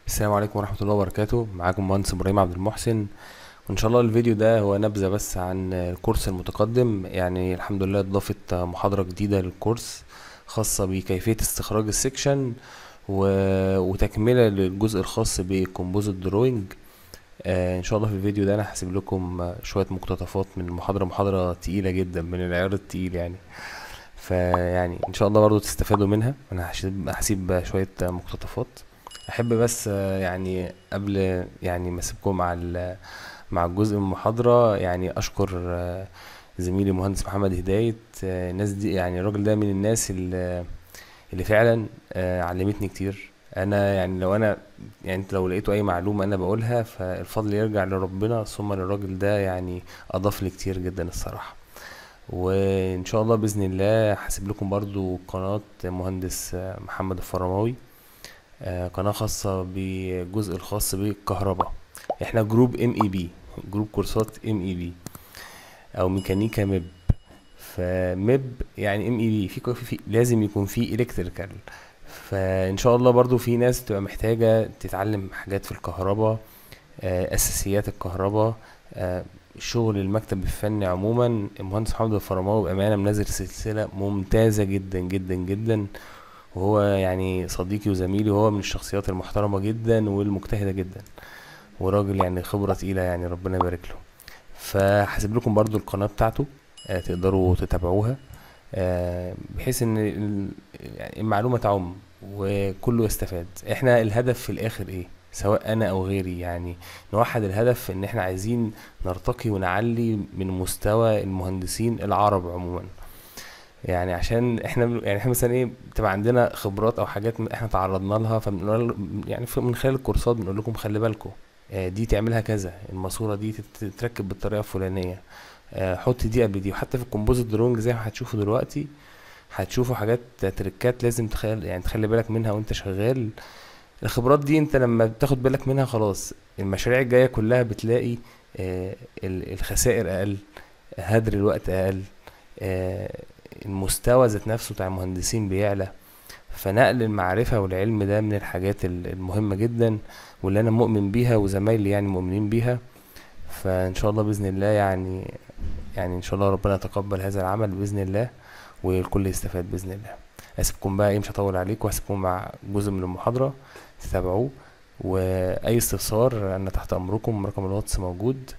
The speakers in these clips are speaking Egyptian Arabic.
السلام عليكم ورحمة الله وبركاته معاكم مهندس إبراهيم عبد المحسن وإن شاء الله الفيديو ده هو نبذة بس عن الكورس المتقدم يعني الحمد لله اتضافت محاضرة جديدة للكورس خاصة بكيفية استخراج السكشن و... وتكملة للجزء الخاص بكومبوزيت دروينج آه إن شاء الله في الفيديو ده أنا هسيب لكم شوية مقتطفات من المحاضرة محاضرة تقيلة جدا من العيار التقيل يعني فيعني إن شاء الله برضو تستفادوا منها أنا هسيب هسيب شوية مقتطفات احب بس آه، يعني قبل يعني ما اسيبكم مع ال- مع الجزء من المحاضره يعني اشكر آه، زميلي مهندس محمد هدايه آه، الناس دي يعني الراجل ده من الناس اللي اللي فعلا آه، علمتني كتير انا يعني لو انا يعني انت لو لقيتوا اي معلومه انا بقولها فالفضل يرجع لربنا ثم للراجل ده يعني اضاف لي كتير جدا الصراحه وان شاء الله باذن الله هسيب لكم برضو قناه مهندس آه، محمد الفرماوي آه، قناة خاصة بالجزء الخاص بالكهرباء احنا جروب ام اي بي جروب كورسات ام اي بي او ميكانيكا ميب فميب يعني ام اي بي في, في, في لازم يكون في الكتريكال فان شاء الله برضو في ناس تبقى محتاجة تتعلم حاجات في الكهرباء آه، اساسيات الكهرباء آه، شغل المكتب الفني عموما المهندس محمد الفرماوي بامانه منزل سلسله ممتازه جدا جدا جدا وهو يعني صديقي وزميلي وهو من الشخصيات المحترمة جدا والمجتهدة جدا وراجل يعني خبرة تقيلة يعني ربنا يبارك له فهسيب لكم برضو القناة بتاعته آه، تقدروا تتابعوها آه، بحيث ان ال- يعني المعلومة تعم وكله يستفاد احنا الهدف في الاخر ايه سواء انا او غيري يعني نوحد الهدف ان احنا عايزين نرتقي ونعلي من مستوى المهندسين العرب عموما يعني عشان احنا يعني احنا مثلا ايه بتبقى عندنا خبرات او حاجات م- احنا تعرضنا لها فبنقول يعني ف- من خلال الكورسات بنقول لكم خلي بالكم آه، دي تعملها كذا الماسوره دي تت- تتركب بالطريقه الفلانيه آه، حط دي قبل دي وحتى في الكومبوزيت درونج زي ما هتشوفوا دلوقتي هتشوفوا حاجات تريكات لازم تخيل يعني تخلي بالك منها وانت شغال الخبرات دي انت لما بتاخد بالك منها خلاص المشاريع الجايه كلها بتلاقي آه، ال- الخسائر اقل هدر الوقت اقل آه، المستوى ذات نفسه بتاع المهندسين بيعلى فنقل المعرفة والعلم ده من الحاجات ال- المهمة جدا واللي أنا مؤمن بيها وزمايلي يعني مؤمنين بيها فإن شاء الله بإذن الله يعني يعني إن شاء الله ربنا يتقبل هذا العمل بإذن الله والكل يستفاد بإذن الله أسيبكم بقى إيه مش هطول عليكم وأسيبكم مع جزء من المحاضرة تتابعوه وأي استفسار أنا تحت أمركم رقم الواتس موجود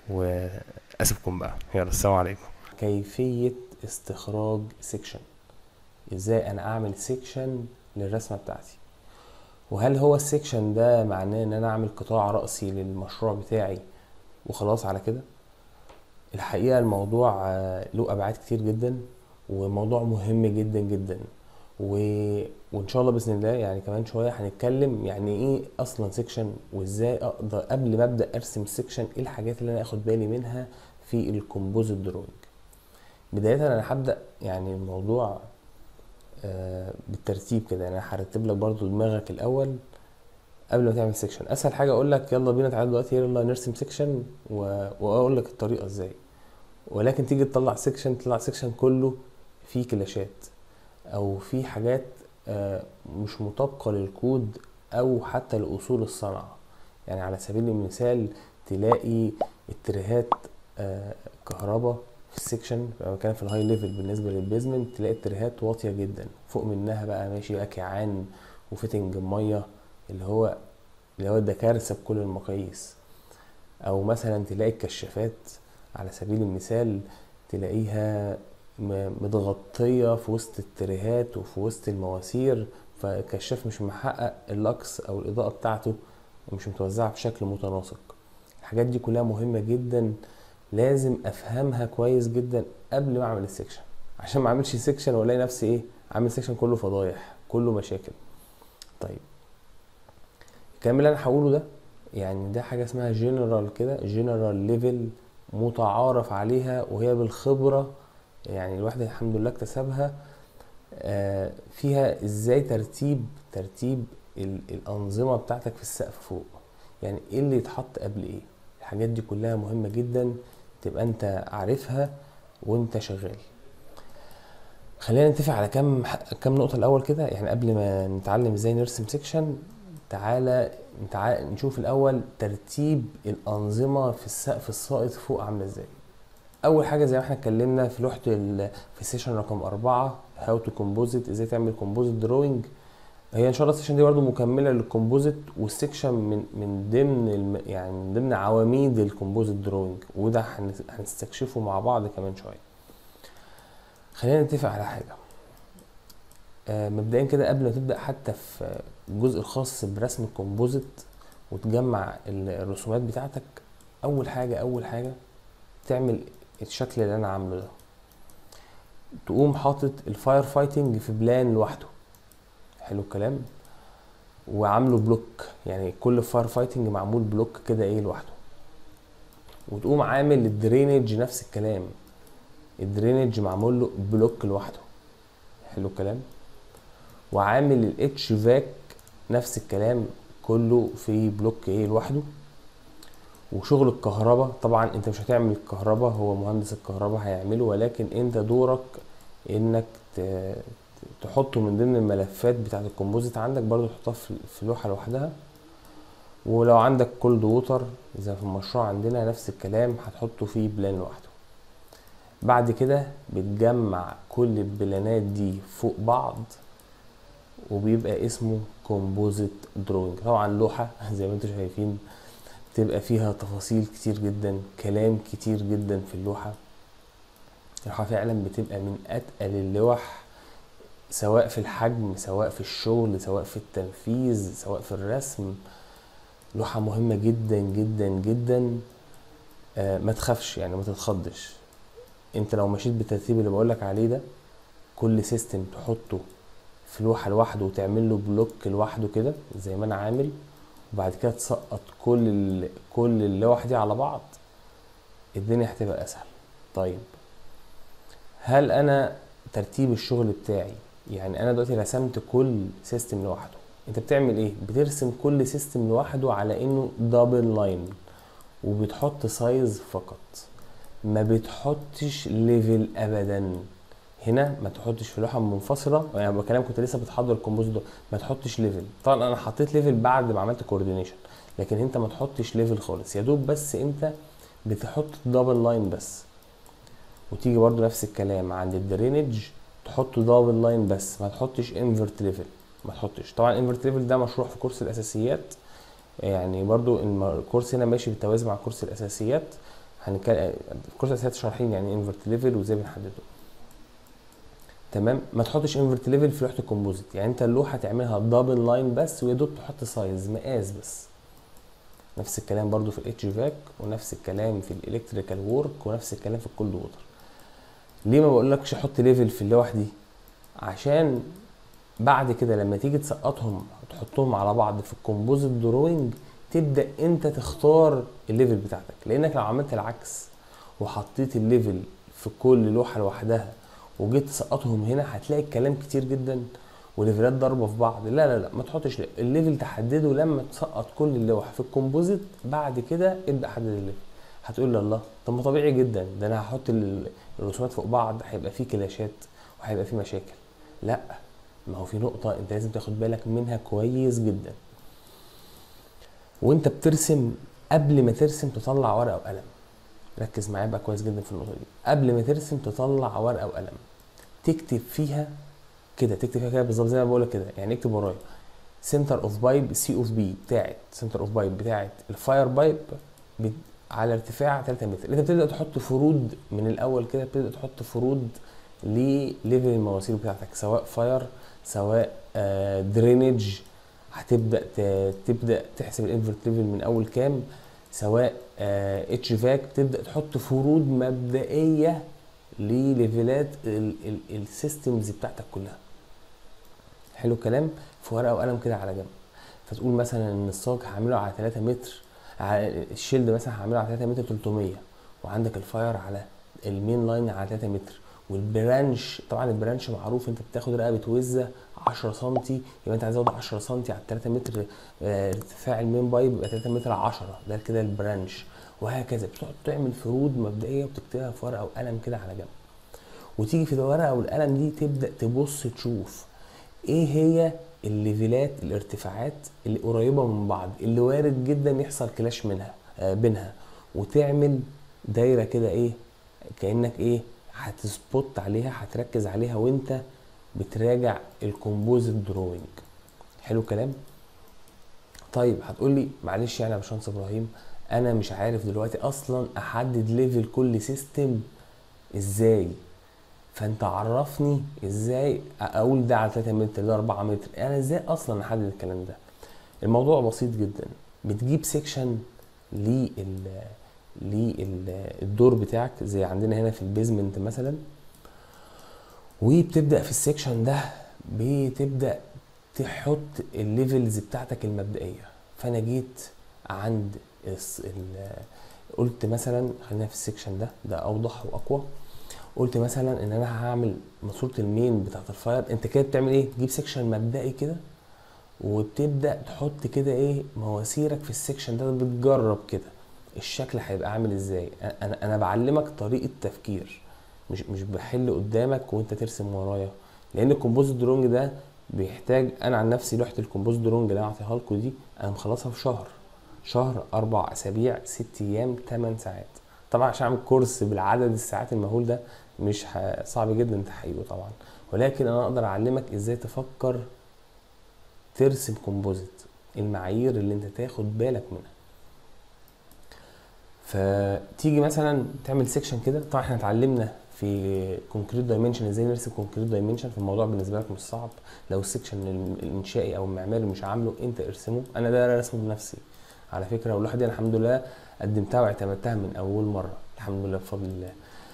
وأسيبكم بقى يلا السلام عليكم كيفية استخراج سيكشن ازاي انا اعمل سيكشن للرسمة بتاعتي وهل هو السيكشن ده معناه ان انا اعمل قطاع رأسي للمشروع بتاعي وخلاص على كده الحقيقة الموضوع آه، له ابعاد كتير جدا وموضوع مهم جدا جدا و... وان شاء الله باذن الله يعني كمان شويه هنتكلم يعني ايه اصلا سيكشن وازاي اقدر قبل ما ابدا ارسم سيكشن ايه الحاجات اللي انا اخد بالي منها في الكومبوزيت دروينج بداية أنا هبدأ يعني الموضوع آه، بالترتيب كده يعني أنا هرتب لك برضو دماغك الأول قبل ما تعمل سيكشن أسهل حاجة أقول لك يلا بينا تعالى دلوقتي يلا نرسم سيكشن و... وأقول لك الطريقة إزاي ولكن تيجي تطلع سيكشن تطلع سيكشن كله فيه كلاشات أو فيه حاجات آه، مش مطابقة للكود أو حتى لأصول الصنعة يعني على سبيل المثال تلاقي اتجاهات آه، كهرباء في السكشن لما كان في الهاي ليفل بالنسبه للبيزمنت تلاقي الترهات واطيه جدا فوق منها بقى ماشي بقى كيعان وفيتنج ميه اللي هو اللي هو ده كارثه بكل المقاييس او مثلا تلاقي الكشافات على سبيل المثال تلاقيها م- متغطيه في وسط الترهات وفي وسط المواسير فالكشاف مش محقق اللكس او الاضاءه بتاعته مش متوزعه بشكل متناسق الحاجات دي كلها مهمه جدا لازم افهمها كويس جدا قبل ما اعمل السكشن عشان ما اعملش سكشن والاقي نفسي ايه عامل سكشن كله فضايح كله مشاكل طيب الكلام اللي انا هقوله ده يعني ده حاجه اسمها جنرال كده جنرال ليفل متعارف عليها وهي بالخبره يعني الواحد الحمد لله اكتسبها آه، فيها ازاي ترتيب ترتيب ال- الانظمه بتاعتك في السقف فوق يعني ايه اللي يتحط قبل ايه الحاجات دي كلها مهمه جدا تبقى انت عارفها وانت شغال خلينا نتفق على كام كام نقطه الاول كده يعني قبل ما نتعلم ازاي نرسم سيكشن تعالى تعالى نشوف الاول ترتيب الانظمه في السقف الساقط فوق عامله ازاي اول حاجه زي ما احنا اتكلمنا في لوحه ال... في السيشن رقم أربعة هاو تو كومبوزيت ازاي تعمل كومبوزيت دروينج هي ان شاء الله السيشن دي برضو مكمله للكومبوزيت والسيكشن من من ضمن الم... يعني من ضمن عواميد الكومبوزيت دروينج وده هن... هنستكشفه مع بعض كمان شويه خلينا نتفق على حاجه آه مبدئيا كده قبل ما تبدا حتى في الجزء الخاص برسم الكومبوزيت وتجمع الرسومات بتاعتك اول حاجه اول حاجه تعمل الشكل اللي انا عامله ده تقوم حاطط الفاير فايتنج في بلان لوحده حلو الكلام وعامله بلوك يعني كل فاير فايتنج معمول بلوك كده ايه لوحده وتقوم عامل الدرينج نفس الكلام الدرينج معمول له بلوك لوحده حلو الكلام وعامل الاتش فاك نفس الكلام كله في بلوك ايه لوحده وشغل الكهرباء طبعا انت مش هتعمل الكهرباء هو مهندس الكهرباء هيعمله ولكن انت دورك انك تحطه من ضمن الملفات بتاعت الكومبوزيت عندك برضو تحطها في لوحة لوحدها ولو عندك كولد ووتر زي في المشروع عندنا نفس الكلام هتحطه في بلان لوحده بعد كده بتجمع كل البلانات دي فوق بعض وبيبقى اسمه كومبوزيت دروينج طبعا لوحة زي ما انتم شايفين بتبقى فيها تفاصيل كتير جدا كلام كتير جدا في اللوحة اللوحة فعلا بتبقى من أتقل اللوح سواء في الحجم سواء في الشغل سواء في التنفيذ سواء في الرسم لوحة مهمة جدا جدا جدا آه ما تخافش يعني ما تتخضش انت لو مشيت بالترتيب اللي بقولك عليه ده كل سيستم تحطه في لوحة لوحده وتعمل له بلوك لوحده كده زي ما انا عامل وبعد كده تسقط كل كل اللوح دي على بعض الدنيا هتبقى اسهل طيب هل انا ترتيب الشغل بتاعي يعني انا دلوقتي رسمت كل سيستم لوحده انت بتعمل ايه بترسم كل سيستم لوحده على انه دبل لاين وبتحط سايز فقط ما بتحطش ليفل ابدا هنا ما تحطش في لوحه منفصله يعني بكلام كنت لسه بتحضر الكومبوز ده ما تحطش ليفل طبعا انا حطيت ليفل بعد ما عملت كوردينيشن لكن انت ما تحطش ليفل خالص يا دوب بس انت بتحط دبل لاين بس وتيجي برضو نفس الكلام عند الدرينج تحط دبل لاين بس ما تحطش انفرت ليفل ما تحطش طبعا انفرت ليفل ده مشروع في كورس الاساسيات يعني برضو الكورس هنا ماشي بالتوازي مع كورس الاساسيات هنتكلم كورس الاساسيات شارحين يعني انفرت ليفل وازاي بنحدده تمام ما تحطش انفرت ليفل في لوحه الكومبوزيت يعني انت اللوحه تعملها دبل لاين بس ويا دوب تحط سايز مقاس بس نفس الكلام برضو في الاتش فاك ونفس الكلام في الالكتريكال وورك ونفس الكلام في الكولد ووتر ليه ما بقولكش حط ليفل في اللوح دي عشان بعد كده لما تيجي تسقطهم وتحطهم على بعض في الكومبوزيت دروينج تبدا انت تختار الليفل بتاعتك لانك لو عملت العكس وحطيت الليفل في كل لوحه لوحدها وجيت تسقطهم هنا هتلاقي الكلام كتير جدا وليفلات ضاربه في بعض لا لا لا ما تحطش الليفل تحدده لما تسقط كل اللوح في الكومبوزيت بعد كده ابدا حدد الليفل هتقول لي الله طب ما طبيعي جدا ده انا هحط الرسومات فوق بعض هيبقى فيه كلاشات وهيبقى فيه مشاكل لا ما هو في نقطة انت لازم تاخد بالك منها كويس جدا وانت بترسم قبل ما ترسم تطلع ورقة وقلم ركز معايا بقى كويس جدا في النقطة دي قبل ما ترسم تطلع ورقة وقلم تكتب فيها كده تكتب فيها كده بالظبط زي ما بقول لك كده يعني اكتب ورايا سنتر اوف بايب سي اوف بي بتاعت سنتر اوف بايب بتاعت الفاير بايب على ارتفاع 3 متر انت بتبدا تحط فروض من الاول كده بتبدا تحط فروض لليفل المواسير بتاعتك سواء فاير سواء آه درينج هتبدا تبدا تحسب الانفرت ليفل من اول كام سواء آه اتش فاك تبدا تحط فروض مبدئيه لليفلات السيستمز بتاعتك كلها حلو الكلام في ورقه وقلم كده على جنب فتقول مثلا ان الصاج هعمله على 3 متر الشيلد مثلا هعمله على 3 متر 300 وعندك الفاير على المين لاين على 3 متر والبرانش طبعا البرانش معروف انت بتاخد رقبه وزه 10 سم يبقى انت هتزود 10 سم على 3 متر ارتفاع المين بايب يبقى 3 متر 10 ده كده البرانش وهكذا بتقعد تعمل فروض مبدئيه وبتكتبها في ورقه وقلم كده على جنب وتيجي في الورقه والقلم دي تبدا تبص تشوف ايه هي الليفلات الارتفاعات اللي قريبه من بعض اللي وارد جدا يحصل كلاش منها آه بينها وتعمل دايره كده ايه كانك ايه هتسبوت عليها هتركز عليها وانت بتراجع الكومبوزيت دروينج حلو الكلام طيب هتقول لي معلش يعني يا باشمهندس ابراهيم انا مش عارف دلوقتي اصلا احدد ليفل كل سيستم ازاي فانت عرفني ازاي اقول ده على 3 متر ده 4 متر انا ازاي اصلا احدد الكلام ده الموضوع بسيط جدا بتجيب سيكشن لل للدور بتاعك زي عندنا هنا في البيزمنت مثلا وبتبدا في السيكشن ده بتبدا تحط الليفلز بتاعتك المبدئيه فانا جيت عند قلت مثلا خلينا في السيكشن ده ده اوضح واقوى قلت مثلا ان انا هعمل ماسوره المين بتاعت الفاير انت كده بتعمل ايه تجيب سيكشن مبدئي كده وبتبدا تحط كده ايه مواسيرك في السيكشن ده بتجرب كده الشكل هيبقى عامل ازاي انا انا بعلمك طريقه تفكير مش مش بحل قدامك وانت ترسم ورايا لان الكومبوزيت درونج ده بيحتاج انا عن نفسي لوحه الكومبوزيت درونج اللي انا اعطيها لكم دي انا مخلصها في شهر شهر اربع اسابيع ست ايام تمن ساعات طبعا عشان اعمل كورس بالعدد الساعات المهول ده مش صعب جدا تحقيقه طبعا ولكن انا اقدر اعلمك ازاي تفكر ترسم كومبوزيت المعايير اللي انت تاخد بالك منها فتيجي مثلا تعمل سيكشن كده طبعا احنا اتعلمنا في كونكريت دايمنشن ازاي نرسم كونكريت دايمنشن فالموضوع بالنسبه لك مش صعب لو السيكشن الانشائي او المعماري مش عامله انت ارسمه انا ده رسمه بنفسي على فكره واللوحه دي الحمد لله قدمتها واعتمدتها من اول مره الحمد لله بفضل الله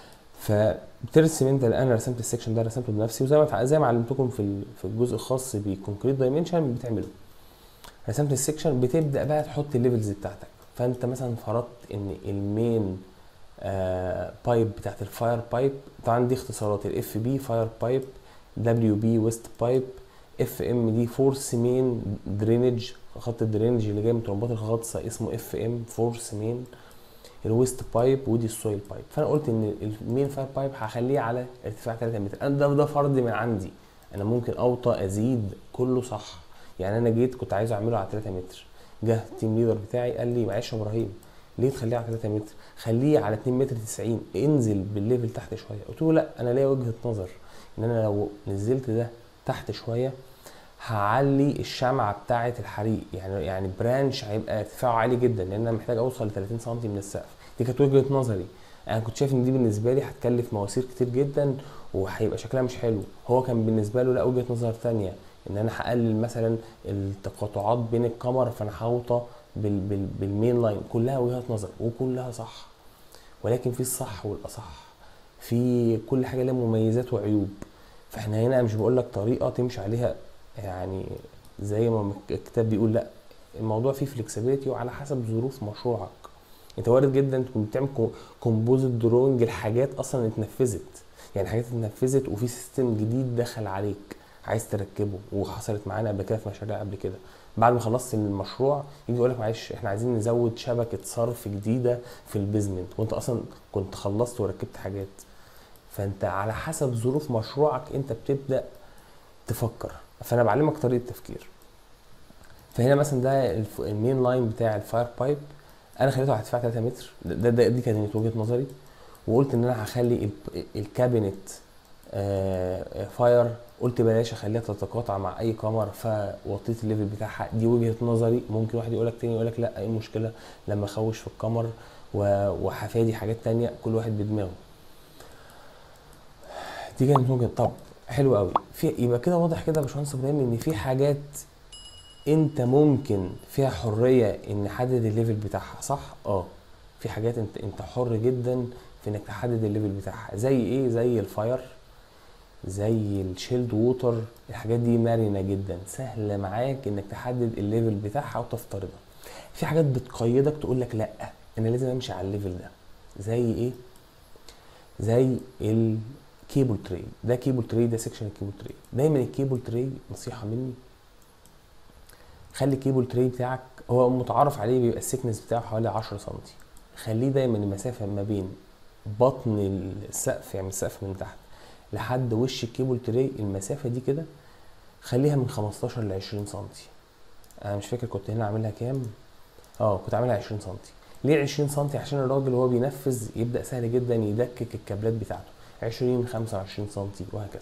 فبترسم انت انا رسمت السكشن ده رسمته بنفسي وزي ما زي ما علمتكم في في الجزء الخاص بكونكريت دايمنشن بتعمله رسمت السكشن بتبدا بقى تحط الليفلز بتاعتك فانت مثلا فرضت ان المين آه بايب بتاعت الفاير بايب طبعا دي اختصارات الاف بي فاير بايب دبليو بي ويست بايب اف ام دي فورس مين درينج خط الدرينج اللي جاي من الترمبات الغاطسه اسمه اف ام فورس مين الويست بايب ودي السويل بايب فانا قلت ان المين فاير بايب هخليه على ارتفاع 3 متر انا ده ده فرض من عندي انا ممكن اوطى ازيد كله صح يعني انا جيت كنت عايز اعمله على 3 متر جه التيم ليدر بتاعي قال لي معلش يا ابراهيم ليه تخليه على 3 متر خليه على 2 متر 90 انزل بالليفل تحت شويه قلت له لا انا ليا وجهه نظر ان انا لو نزلت ده تحت شويه هعلي الشمعه بتاعه الحريق يعني يعني برانش هيبقى ارتفاعه عالي جدا لان انا محتاج اوصل ل 30 سم من السقف دي كانت وجهه نظري انا كنت شايف ان دي بالنسبه لي هتكلف مواسير كتير جدا وهيبقى شكلها مش حلو هو كان بالنسبه له لا وجهه نظر ثانيه ان انا هقلل مثلا التقاطعات بين الكاميرا فانا هوطى بال بال بالمين لاين كلها وجهات نظر وكلها صح ولكن في الصح والاصح في كل حاجه لها مميزات وعيوب فاحنا هنا مش بقول لك طريقه تمشي عليها يعني زي ما الكتاب بيقول لا الموضوع فيه فلكسبيتي وعلى حسب ظروف مشروعك انت وارد جدا تكون بتعمل كومبوزيت دروينج الحاجات اصلا اتنفذت يعني حاجات اتنفذت وفي سيستم جديد دخل عليك عايز تركبه وحصلت معانا قبل كده في مشاريع قبل كده بعد ما خلصت المشروع يجي يقول لك معلش احنا عايزين نزود شبكه صرف جديده في البيزمنت وانت اصلا كنت خلصت وركبت حاجات فانت على حسب ظروف مشروعك انت بتبدا تفكر فانا بعلمك طريقه تفكير فهنا مثلا ده المين لاين بتاع الفاير بايب انا خليته على ارتفاع 3 متر ده, ده دي كانت وجهه نظري وقلت ان انا هخلي الكابينت آه فاير قلت بلاش اخليها تتقاطع مع اي كاميرا فوطيت الليفل بتاعها دي وجهه نظري ممكن واحد يقول لك تاني يقول لك لا ايه المشكله لما اخوش في الكاميرا وهفادي حاجات تانية كل واحد بدماغه دي كانت وجهه طب حلو قوي في يبقى كده واضح كده يا باشمهندس ابراهيم ان في حاجات انت ممكن فيها حريه ان نحدد الليفل بتاعها صح اه في حاجات انت انت حر جدا في انك تحدد الليفل بتاعها زي ايه زي الفاير زي الشيلد ووتر الحاجات دي مرنه جدا سهله معاك انك تحدد الليفل بتاعها وتفترضها في حاجات بتقيدك تقول لك لا انا لازم امشي على الليفل ده زي ايه زي الكيبل تري ده كيبل تري ده سيكشن الكيبل تري دايما الكيبل تري نصيحه مني خلي الكيبل تري بتاعك هو متعارف عليه بيبقى السكنس بتاعه حوالي 10 سم خليه دايما المسافه ما بين بطن السقف يعني السقف من تحت لحد وش الكيبل تري المسافه دي كده خليها من 15 ل 20 سنتي انا مش فاكر كنت هنا عاملها كام اه كنت عاملها 20 سنتي ليه 20 سنتي عشان الراجل وهو بينفذ يبدا سهل جدا يدكك الكابلات بتاعته 20 25 سنتي وهكذا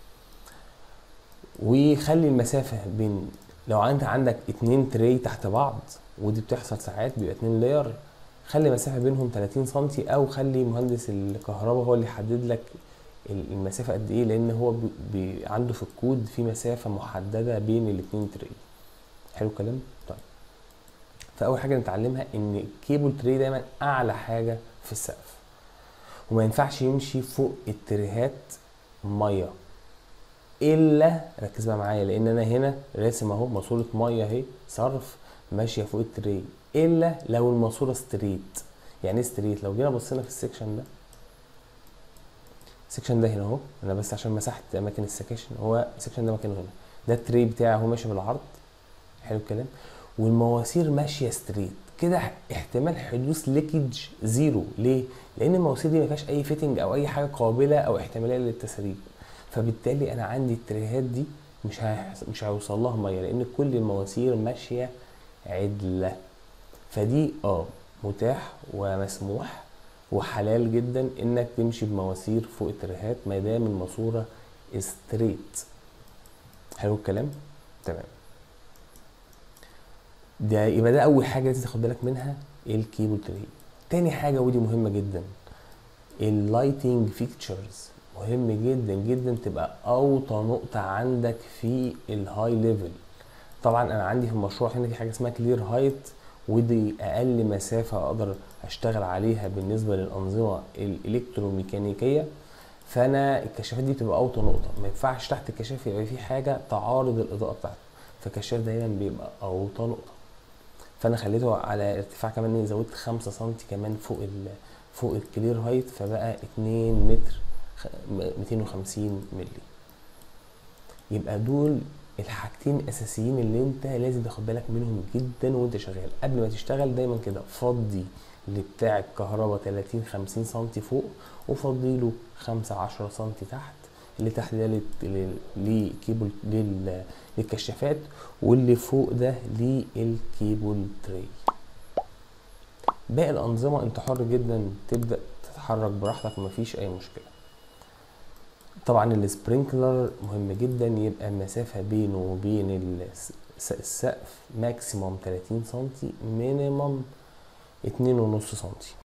وخلي المسافة بين لو انت عندك اتنين تري تحت بعض ودي بتحصل ساعات بيبقى اتنين لاير خلي مسافة بينهم 30 سنتي او خلي مهندس الكهرباء هو اللي يحدد لك المسافة قد ايه لان هو بي بي عنده في الكود في مسافة محددة بين الاتنين تري حلو الكلام طيب فاول حاجة نتعلمها ان الكيبل تري دايما اعلى حاجة في السقف وما ينفعش يمشي فوق التريهات ميه الا ركز بقى معايا لان انا هنا راسم اهو ماسوره ميه اهي صرف ماشيه فوق التري الا لو الماسوره ستريت يعني ايه ستريت لو جينا بصينا في السكشن ده السكشن ده هنا اهو انا بس عشان مسحت اماكن السكشن هو السكشن ده مكانه هنا ده التري بتاعي اهو ماشي بالعرض حلو الكلام والمواسير ماشيه ستريت كده احتمال حدوث ليكج زيرو ليه لان المواسير دي ما فيهاش اي فيتنج او اي حاجه قابله او احتماليه للتسريب فبالتالي انا عندي التريهات دي مش مش هيوصل لها ميه لان كل المواسير ماشيه عدله فدي اه متاح ومسموح وحلال جدا انك تمشي بمواسير فوق التريهات ما دام الماسوره ستريت حلو الكلام تمام ده يبقى ده اول حاجه لازم تاخد بالك منها الكيبل تري تاني حاجه ودي مهمه جدا اللايتنج فيكتشرز مهم جدا جدا تبقى اوطى نقطه عندك في الهاي ليفل طبعا انا عندي في المشروع هنا في حاجه اسمها كلير هايت ودي اقل مسافه اقدر اشتغل عليها بالنسبه للانظمه الالكتروميكانيكيه فانا الكشافات دي بتبقى اوطى نقطه ما ينفعش تحت الكشاف يبقى في حاجه تعارض الاضاءه بتاعته فالكشاف دايما بيبقى اوطى نقطه فانا خليته على ارتفاع كمان اني زودت خمسة سنتي كمان فوق ال فوق الكلير هايت فبقى اتنين متر ميتين وخمسين ملي يبقى دول الحاجتين الاساسيين اللي انت لازم تاخد بالك منهم جدا وانت شغال قبل ما تشتغل دايما كده فضي لبتاع الكهرباء 30 50 سنتي فوق وفضي له 5 10 سنتي تحت اللي تحت ده لكيبل للكشافات واللي فوق ده للكيبل تري باقي الانظمه انت حر جدا تبدا تتحرك براحتك ومفيش اي مشكله طبعا السبرينكلر مهم جدا يبقى المسافه بينه وبين السقف ماكسيموم 30 سنتي مينيمم 2.5 سنتي